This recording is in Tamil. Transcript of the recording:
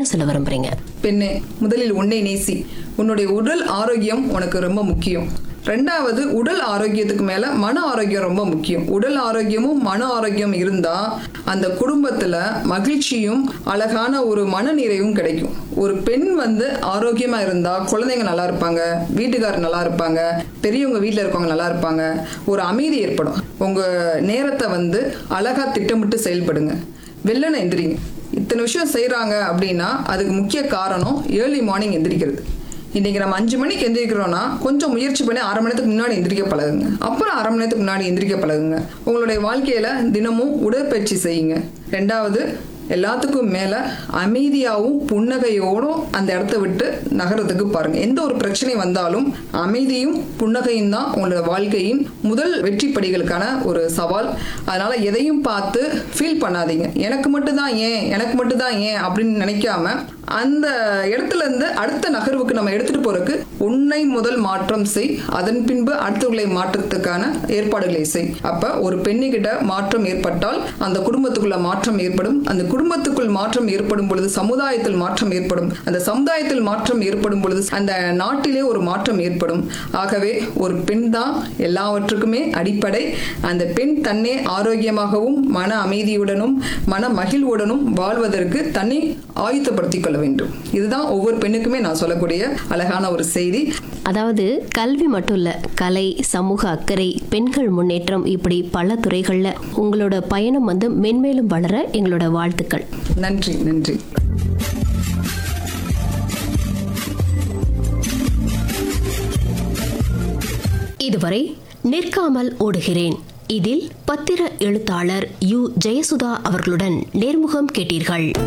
சொல்ல விரும்புறீங்க பெண்ணே முதலில் உன்னை நேசி உன்னுடைய உடல் ஆரோக்கியம் உனக்கு ரொம்ப முக்கியம் ரெண்டாவது உடல் ஆரோக்கியத்துக்கு மேல மன ஆரோக்கியம் ரொம்ப முக்கியம் உடல் ஆரோக்கியமும் மன ஆரோக்கியம் இருந்தா அந்த குடும்பத்துல மகிழ்ச்சியும் அழகான ஒரு மன நிறைவும் கிடைக்கும் ஒரு பெண் வந்து ஆரோக்கியமா இருந்தா குழந்தைங்க நல்லா இருப்பாங்க வீட்டுக்காரர் நல்லா இருப்பாங்க பெரியவங்க வீட்டில் இருக்கவங்க நல்லா இருப்பாங்க ஒரு அமைதி ஏற்படும் உங்க நேரத்தை வந்து அழகா திட்டமிட்டு செயல்படுங்க வெள்ளனை எந்திரிங்க இத்தனை விஷயம் செய்கிறாங்க அப்படின்னா அதுக்கு முக்கிய காரணம் ஏர்லி மார்னிங் எந்திரிக்கிறது இன்னைக்கு நம்ம அஞ்சு மணிக்கு எந்திரிக்கிறோம்னா கொஞ்சம் முயற்சி பண்ணி அரை மணி நேரத்துக்கு முன்னாடி எந்திரிக்க பழகுங்க அப்புறம் அரை மணி நேரத்துக்கு முன்னாடி எந்திரிக்க பழகுங்க உங்களுடைய வாழ்க்கையில தினமும் உடற்பயிற்சி செய்யுங்க ரெண்டாவது எல்லாத்துக்கும் மேல அமைதியாகவும் புன்னகையோடும் அந்த இடத்த விட்டு நகரத்துக்கு பாருங்க எந்த ஒரு பிரச்சனை வந்தாலும் அமைதியும் புன்னகையும் தான் உங்களோட வாழ்க்கையின் முதல் வெற்றி படிகளுக்கான ஒரு சவால் அதனால எதையும் பார்த்து ஃபீல் பண்ணாதீங்க எனக்கு மட்டும் தான் ஏன் எனக்கு மட்டும் தான் ஏன் அப்படின்னு நினைக்காம அந்த இடத்துல இருந்து அடுத்த நகர்வுக்கு நம்ம எடுத்துட்டு போறதுக்கு உன்னை முதல் மாற்றம் செய் அதன் பின்பு அடுத்தவர்களை மாற்றத்துக்கான ஏற்பாடுகளை செய் அப்ப ஒரு பெண்ணுகிட்ட மாற்றம் ஏற்பட்டால் அந்த குடும்பத்துக்குள்ள மாற்றம் ஏற்படும் அந்த குடும்பத்துக்குள் மாற்றம் ஏற்படும் பொழுது சமுதாயத்தில் மாற்றம் ஏற்படும் அந்த சமுதாயத்தில் மாற்றம் ஏற்படும் பொழுது அந்த நாட்டிலே ஒரு மாற்றம் ஏற்படும் ஆகவே ஒரு பெண் தான் எல்லாவற்றுக்குமே அடிப்படை அந்த பெண் தன்னை ஆரோக்கியமாகவும் மன அமைதியுடனும் மன மகிழ்வுடனும் வாழ்வதற்கு தன்னை ஆயுத்தப்படுத்திக் கொள்ள வேண்டும் இதுதான் ஒவ்வொரு பெண்ணுக்குமே நான் சொல்லக்கூடிய அழகான ஒரு செய்தி அதாவது கல்வி மட்டும் இல்ல கலை சமூக அக்கறை பெண்கள் முன்னேற்றம் இப்படி பல துறைகள்ல உங்களோட பயணம் வந்து மென்மேலும் வளர எங்களோட வாழ்த்துக்கள் நன்றி நன்றி இதுவரை நிற்காமல் ஓடுகிறேன் இதில் பத்திர எழுத்தாளர் யு ஜெயசுதா அவர்களுடன் நேர்முகம் கேட்டீர்கள்